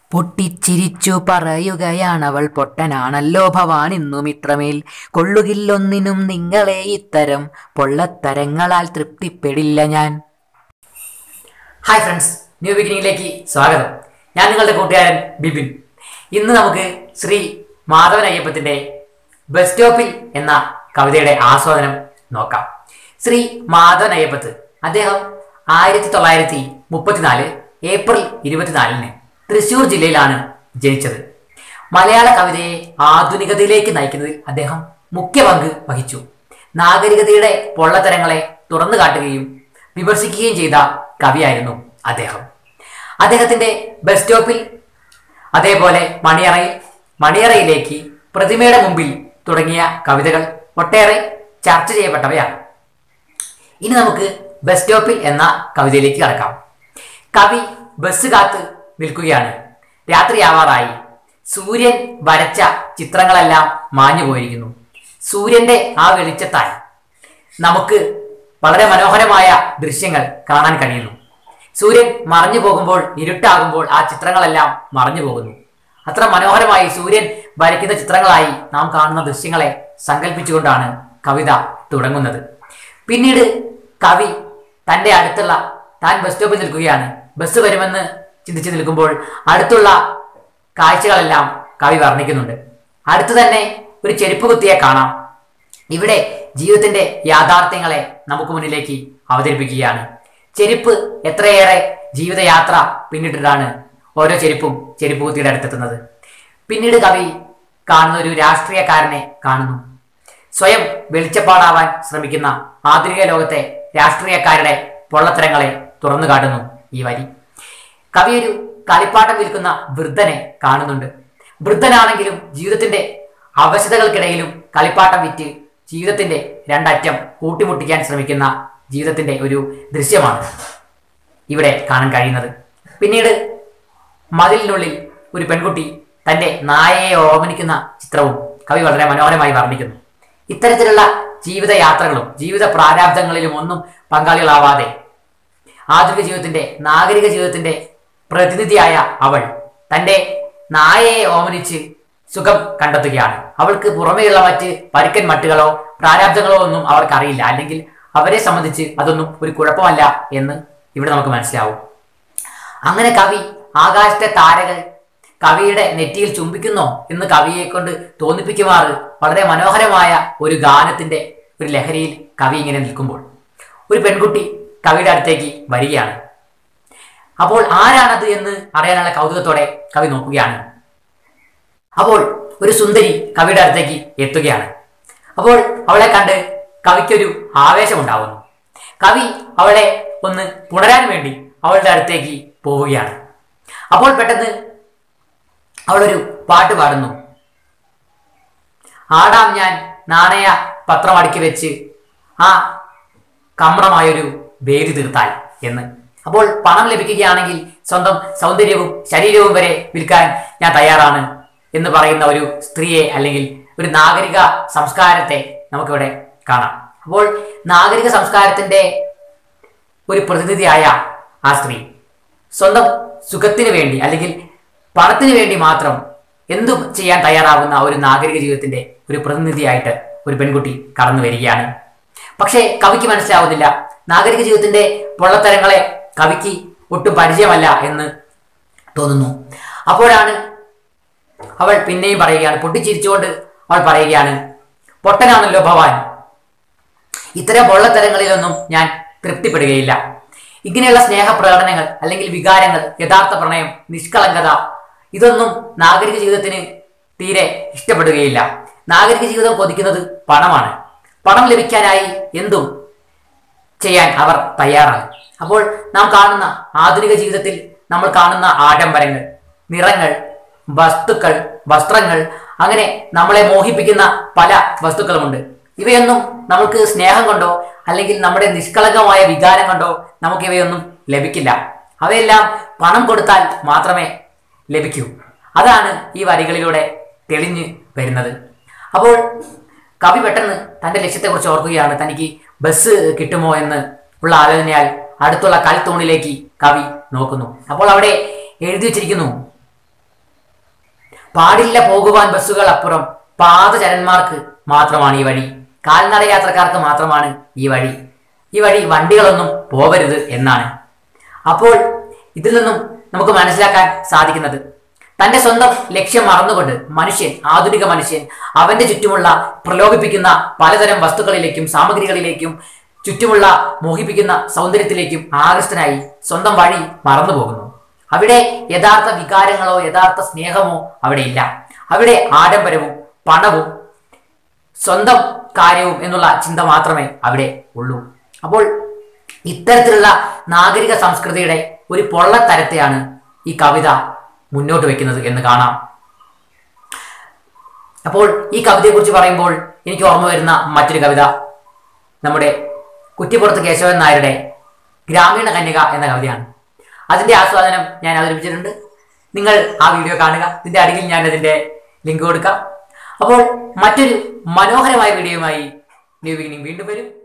പൊട്ടിച്ചിരിച്ചു പറയുകയാണവൾ പൊട്ടനാണല്ലോ ഭവാൻ ഇന്നും ഇത്രമേൽ കൊള്ളുകില്ലൊന്നിനും നിങ്ങളെ ഇത്തരം പൊള്ളത്തരങ്ങളാൽ തൃപ്തിപ്പെടില്ല ഞാൻ ഹായ് ഫ്രണ്ട്സ് ന്യൂ ബിഗിനിങ്ങിലേക്ക് സ്വാഗതം ഞാൻ നിങ്ങളുടെ കൂട്ടുകാരൻ ബിബിൻ ഇന്ന് നമുക്ക് ശ്രീ മാധവൻ അയ്യപ്പത്തിന്റെ ബസ് സ്റ്റോപ്പിൽ എന്ന കവിതയുടെ ആസ്വാദനം നോക്കാം ശ്രീ മാധവൻ അയ്യപ്പത്ത് അദ്ദേഹം ആയിരത്തി തൊള്ളായിരത്തി മുപ്പത്തിനാല് ഏപ്രിൽ ഇരുപത്തിനാലിന് തൃശൂർ ജില്ലയിലാണ് ജനിച്ചത് മലയാള കവിതയെ ആധുനികതയിലേക്ക് നയിക്കുന്നതിൽ അദ്ദേഹം മുഖ്യ പങ്ക് വഹിച്ചു നാഗരികതയുടെ പൊള്ളത്തരങ്ങളെ തുറന്നു കാട്ടുകയും വിമർശിക്കുകയും ചെയ്ത കവിയായിരുന്നു അദ്ദേഹം അദ്ദേഹത്തിന്റെ ബസ് സ്റ്റോപ്പിൽ അതേപോലെ മണിയറയിൽ മണിയറയിലേക്ക് പ്രതിമയുടെ മുമ്പിൽ തുടങ്ങിയ കവിതകൾ ഒട്ടേറെ ചർച്ച ചെയ്യപ്പെട്ടവയാണ് ഇനി നമുക്ക് ബസ് സ്റ്റോപ്പിൽ എന്ന കവിതയിലേക്ക് കടക്കാം കവി ബസ് കാത്ത് നിൽക്കുകയാണ് രാത്രിയാവാറായി സൂര്യൻ വരച്ച ചിത്രങ്ങളെല്ലാം മാഞ്ഞു പോയിരിക്കുന്നു സൂര്യന്റെ ആ വെളിച്ചത്താൽ നമുക്ക് വളരെ മനോഹരമായ ദൃശ്യങ്ങൾ കാണാൻ കഴിയുന്നു സൂര്യൻ മറഞ്ഞു പോകുമ്പോൾ ഇരുട്ടാകുമ്പോൾ ആ ചിത്രങ്ങളെല്ലാം മറഞ്ഞു പോകുന്നു അത്ര മനോഹരമായി സൂര്യൻ വരയ്ക്കുന്ന ചിത്രങ്ങളായി നാം കാണുന്ന ദൃശ്യങ്ങളെ സങ്കല്പിച്ചുകൊണ്ടാണ് കവിത തുടങ്ങുന്നത് പിന്നീട് കവി തന്റെ അടുത്തുള്ള താൻ ബസ് സ്റ്റോപ്പിൽ നിൽക്കുകയാണ് ബസ് വരുമെന്ന് ചിന്തിച്ചു നിൽക്കുമ്പോൾ അടുത്തുള്ള കാഴ്ചകളെല്ലാം കവി വർണ്ണിക്കുന്നുണ്ട് അടുത്ത് തന്നെ ഒരു ചെരുപ്പ് കുത്തിയെ കാണാം ഇവിടെ ജീവിതത്തിന്റെ യാഥാർത്ഥ്യങ്ങളെ നമുക്ക് മുന്നിലേക്ക് അവതരിപ്പിക്കുകയാണ് ചെരുപ്പ് എത്രയേറെ ജീവിതയാത്ര പിന്നിട്ടിട്ടാണ് ഓരോ ചെരുപ്പും ചെരുപ്പ് കുത്തിയുടെ അടുത്തെത്തുന്നത് പിന്നീട് കവി കാണുന്ന ഒരു രാഷ്ട്രീയക്കാരനെ കാണുന്നു സ്വയം വെളിച്ചപ്പാടാവാൻ ശ്രമിക്കുന്ന ആധുനിക ലോകത്തെ രാഷ്ട്രീയക്കാരുടെ പൊള്ളത്തരങ്ങളെ തുറന്നു കാട്ടുന്നു ഈ വരി കവി ഒരു കളിപ്പാട്ടം വിൽക്കുന്ന വൃദ്ധനെ കാണുന്നുണ്ട് വൃദ്ധനാണെങ്കിലും ജീവിതത്തിന്റെ അവശതകൾക്കിടയിലും കളിപ്പാട്ടം വിറ്റ് ജീവിതത്തിന്റെ രണ്ടറ്റം കൂട്ടിമുട്ടിക്കാൻ ശ്രമിക്കുന്ന ജീവിതത്തിന്റെ ഒരു ദൃശ്യമാണ് ഇവിടെ കാണാൻ കഴിയുന്നത് പിന്നീട് മതിലിനുള്ളിൽ ഒരു പെൺകുട്ടി തന്റെ നായയെ ഓമനിക്കുന്ന ചിത്രവും കവി വളരെ മനോഹരമായി വർണ്ണിക്കുന്നു ഇത്തരത്തിലുള്ള ജീവിതയാത്രകളും ജീവിത പ്രാരാബ്ദങ്ങളിലും ഒന്നും പങ്കാളികളാവാതെ ആധുനിക ജീവിതത്തിന്റെ നാഗരിക ജീവിതത്തിന്റെ പ്രതിനിധിയായ അവൾ തന്റെ നായയെ ഓമനിച്ച് സുഖം കണ്ടെത്തുകയാണ് അവൾക്ക് പുറമേയുള്ള മറ്റ് പരുക്കൻ മട്ടുകളോ പ്രാരാബ്ദങ്ങളോ ഒന്നും അവർക്ക് അറിയില്ല അല്ലെങ്കിൽ അവരെ സംബന്ധിച്ച് അതൊന്നും ഒരു കുഴപ്പമല്ല എന്ന് ഇവിടെ നമുക്ക് മനസ്സിലാവും അങ്ങനെ കവി ആകാശത്തെ താരകൾ കവിയുടെ നെറ്റിയിൽ ചുംബിക്കുന്നോ എന്ന് കവിയെ കൊണ്ട് തോന്നിപ്പിക്കുമാറ് വളരെ മനോഹരമായ ഒരു ഗാനത്തിന്റെ ഒരു ലഹരിയിൽ കവി ഇങ്ങനെ നിൽക്കുമ്പോൾ ഒരു പെൺകുട്ടി കവിയുടെ അടുത്തേക്ക് വരികയാണ് അപ്പോൾ ആരാണത് എന്ന് അറിയാനുള്ള കൗതുകത്തോടെ കവി നോക്കുകയാണ് അപ്പോൾ ഒരു സുന്ദരി കവിയുടെ അടുത്തേക്ക് എത്തുകയാണ് അപ്പോൾ അവളെ കണ്ട് കവിക്കൊരു ആവേശമുണ്ടാവുന്നു കവി അവളെ ഒന്ന് പുണരാൻ വേണ്ടി അവളുടെ അടുത്തേക്ക് പോവുകയാണ് അപ്പോൾ പെട്ടെന്ന് അവളൊരു പാട്ട് പാടുന്നു ആടാം ഞാൻ നാണയ പത്രം അടുക്കി വെച്ച് ആ കമ്രമായൊരു വേദി തീർത്താൽ എന്ന് അപ്പോൾ പണം ലഭിക്കുകയാണെങ്കിൽ സ്വന്തം സൗന്ദര്യവും ശരീരവും വരെ വിൽക്കാൻ ഞാൻ തയ്യാറാണ് എന്ന് പറയുന്ന ഒരു സ്ത്രീയെ അല്ലെങ്കിൽ ഒരു നാഗരിക സംസ്കാരത്തെ നമുക്കിവിടെ കാണാം അപ്പോൾ നാഗരിക സംസ്കാരത്തിന്റെ ഒരു പ്രതിനിധിയായ ആ സ്ത്രീ സ്വന്തം സുഖത്തിന് വേണ്ടി അല്ലെങ്കിൽ പണത്തിന് വേണ്ടി മാത്രം എന്തു ചെയ്യാൻ തയ്യാറാവുന്ന ഒരു നാഗരിക ജീവിതത്തിന്റെ ഒരു പ്രതിനിധിയായിട്ട് ഒരു പെൺകുട്ടി കടന്നു വരികയാണ് പക്ഷേ കവിക്ക് മനസ്സിലാവുന്നില്ല നാഗരിക ജീവിതത്തിന്റെ പൊള്ളത്തരങ്ങളെ കവിക്ക് ഒട്ടും പരിചയമല്ല എന്ന് തോന്നുന്നു അപ്പോഴാണ് അവൾ പിന്നെയും പറയുകയാണ് പൊട്ടിച്ചിരിച്ചുകൊണ്ട് അവൾ പറയുകയാണ് പൊട്ടനാണല്ലോ ഭവാൻ ഇത്തരം പൊള്ളത്തരങ്ങളിലൊന്നും ഞാൻ തൃപ്തിപ്പെടുകയില്ല ഇങ്ങനെയുള്ള സ്നേഹപ്രകടനങ്ങൾ അല്ലെങ്കിൽ വികാരങ്ങൾ യഥാർത്ഥ പ്രണയം നിഷ്കളങ്കത ഇതൊന്നും നാഗരിക ജീവിതത്തിന് തീരെ ഇഷ്ടപ്പെടുകയില്ല നാഗരിക ജീവിതം കൊതിക്കുന്നത് പണമാണ് പണം ലഭിക്കാനായി എന്തും ചെയ്യാൻ അവർ തയ്യാറാണ് അപ്പോൾ നാം കാണുന്ന ആധുനിക ജീവിതത്തിൽ നമ്മൾ കാണുന്ന ആഡംബരങ്ങൾ നിറങ്ങൾ വസ്തുക്കൾ വസ്ത്രങ്ങൾ അങ്ങനെ നമ്മളെ മോഹിപ്പിക്കുന്ന പല വസ്തുക്കളുമുണ്ട് ഇവയൊന്നും നമുക്ക് സ്നേഹം കൊണ്ടോ അല്ലെങ്കിൽ നമ്മുടെ നിഷ്കളങ്കമായ വികാരം കൊണ്ടോ നമുക്ക് ഇവയൊന്നും ലഭിക്കില്ല അവയെല്ലാം പണം കൊടുത്താൽ മാത്രമേ ലഭിക്കൂ അതാണ് ഈ വരികളിലൂടെ തെളിഞ്ഞു വരുന്നത് അപ്പോൾ കവി പെട്ടെന്ന് തന്റെ ലക്ഷ്യത്തെക്കുറിച്ച് ഓർക്കുകയാണ് തനിക്ക് ബസ് കിട്ടുമോ എന്ന് ഉള്ള ആലോചനയാൽ അടുത്തുള്ള കൽത്തൂണിലേക്ക് കവി നോക്കുന്നു അപ്പോൾ അവിടെ എഴുതി വച്ചിരിക്കുന്നു പാടില്ല പോകുവാൻ ബസ്സുകൾ അപ്പുറം പാദചരന്മാർക്ക് മാത്രമാണ് ഈ വഴി കാൽനട യാത്രക്കാർക്ക് മാത്രമാണ് ഈ വഴി ഈ വഴി വണ്ടികളൊന്നും പോകരുത് എന്നാണ് അപ്പോൾ ഇതിൽ നിന്നും നമുക്ക് മനസ്സിലാക്കാൻ സാധിക്കുന്നത് തന്റെ സ്വന്തം ലക്ഷ്യം മറന്നുകൊണ്ട് മനുഷ്യൻ ആധുനിക മനുഷ്യൻ അവന്റെ ചുറ്റുമുള്ള പ്രലോഭിപ്പിക്കുന്ന പലതരം വസ്തുക്കളിലേക്കും സാമഗ്രികളിലേക്കും ചുറ്റുമുള്ള മോഹിപ്പിക്കുന്ന സൗന്ദര്യത്തിലേക്കും ആകൃഷ്ടനായി സ്വന്തം വഴി മറന്നു പോകുന്നു അവിടെ യഥാർത്ഥ വികാരങ്ങളോ യഥാർത്ഥ സ്നേഹമോ അവിടെ ഇല്ല അവിടെ ആഡംബരവും പണവും സ്വന്തം കാര്യവും എന്നുള്ള ചിന്ത മാത്രമേ അവിടെ ഉള്ളൂ അപ്പോൾ ഇത്തരത്തിലുള്ള നാഗരിക സംസ്കൃതിയുടെ ഒരു പൊള്ളത്തരത്തെയാണ് ഈ കവിത മുന്നോട്ട് വെക്കുന്നത് എന്ന് കാണാം അപ്പോൾ ഈ കവിതയെക്കുറിച്ച് പറയുമ്പോൾ എനിക്ക് ഓർമ്മ വരുന്ന മറ്റൊരു കവിത നമ്മുടെ കുറ്റിപ്പുറത്ത് കേശവൻ നായരുടെ ഗ്രാമീണ കന്യക എന്ന കവിതയാണ് അതിന്റെ ആസ്വാദനം ഞാൻ അവതരിപ്പിച്ചിട്ടുണ്ട് നിങ്ങൾ ആ വീഡിയോ കാണുക ഇതിന്റെ അടിയിൽ ഞാൻ അതിന്റെ ലിങ്ക് കൊടുക്കാം അപ്പോൾ മറ്റൊരു മനോഹരമായ വീഡിയോയുമായി ന്യൂ ബിഗിനിങ് വീണ്ടും വരും